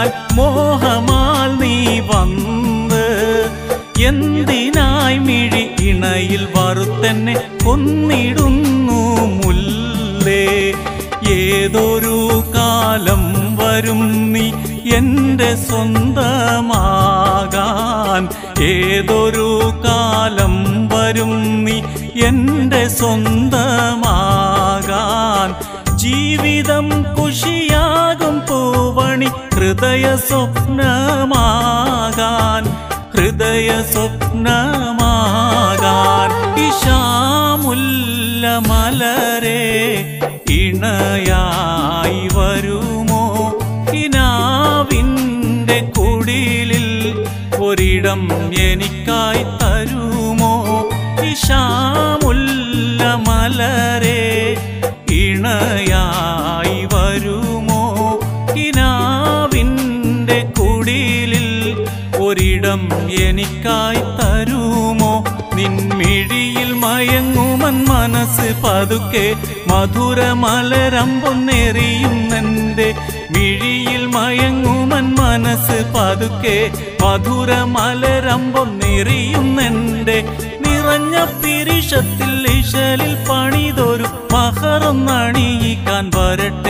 മോഹമാൽ നീ വന്ന് എന്തിനായി മിഴി ഇണയിൽ വറുത്തെന്നെ കൊന്നിടുന്നു മുല്ലേ ഏതൊരു കാലം വരും നീ എൻ്റെ സ്വന്തമാകാൻ ഏതൊരു കാലം വരും നീ എൻ്റെ സ്വന്തമാകാൻ ജീവിതം കുഷിയാകും പൂവണി ഹൃദയ സ്വപ്നമാകാൻ ഹൃദയ സ്വപ്നമാകാൻ ഇഷാമുല്ല മലരെ ഇണയായി വരുമോ കിനാവിൻ്റെ കുടിലിൽ ഒരിടം എനിക്കായി തരുമോ ഇഷാമുല്ല മലരെ ഇണയായി വരുമോ കിനാവിൻ്റെ കുടിലിൽ ഒരിടം എനിക്കായി തരുമോ നിൻമിഴിയിൽ മയങ്ങുമൻ മനസ്സ് പതുക്കെ മധുരമലരമ്പൊന്നെറിയുന്നെൻ്റെ മിഴിയിൽ മയങ്ങുമൻ മനസ്സ് പതുക്കെ മധുരമലരമ്പൊന്നെറിയുന്നെൻ്റെ നിറഞ്ഞ പിരിഷത്തിൽ ഇശലിൽ പണിതൊരു മഹറൊന്നണിയിക്കാൻ വരട്ടെ